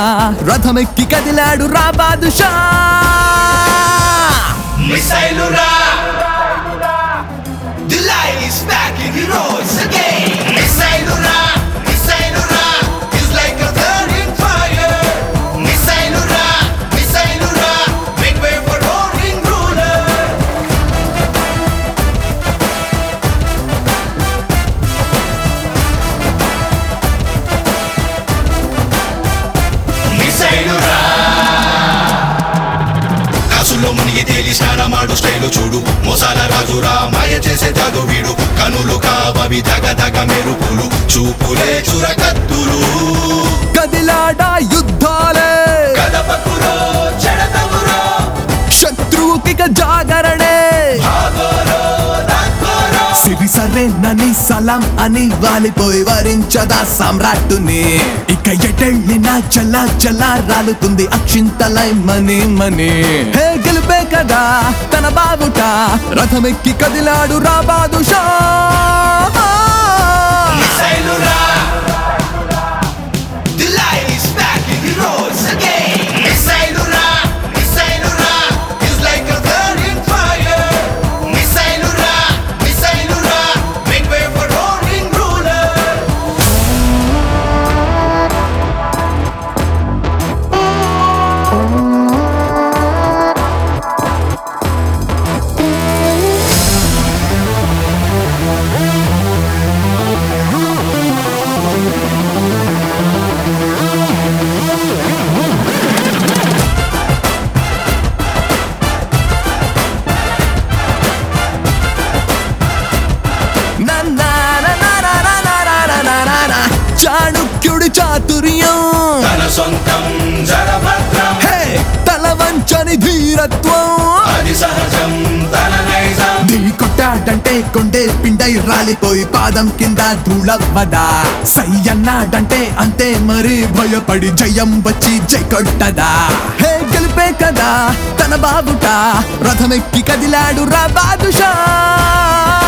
రథమెక్కి కదిలాడు రా badusha మిసైలురా The light is back in the roads again. మిసైలురా మిసైలురా is like a burning fire. మిసైలురా మిసైలురా make way for roaring ruler. మిసైలురా కాసులో మునిగి తేలి స్నానమాడు style చూడు మోసాల రాజురా మాయ చేసే జాదు వీడు కనులు కావవి దగ దగ మెరుపులు చూపులే చురకత్తులు కదిలాడా యుద్ధాలే కదపకురో చెడతవురో శత్రువుకిక జాగరణే భాగోరో దాక్కోరో సిరి సరేనని సలాం అని వాలిపోయి వరించదా సామ్రాట్టుని ఇక ఎటెళ్ళినా చల్లా చల్లా రాలుతుంది అక్షింతలై మని మని హే గెలిపే కదా తన బాబుట రథమెక్కి కదిలాడు రా badusha మిసైలురా The light is back in the roads again. మిసైలురా మిసైలురా is like a burning fire. మిసైలురా మిసైలురా make way for roaring ruler. నా నా నా నా నా నా నా నా నా నా నా నా. చాణుక్యుడి చాతుర్యం తన సొంతం జరభద్రం హే తల వంచని ధీరత్వం అది సహజం తన నైజం ఢీ కొట్టాడంటే కొండే పిండై రాలిపోయి పాదం కింద ధూళవ్వదా సై అన్నాడంటే అంతే మరి భయపడి జయం వచ్చి జై కొట్టదా హే గెలిపే కదా తన బాబుట రథమెక్కి కదిలాడు రా బాదుషా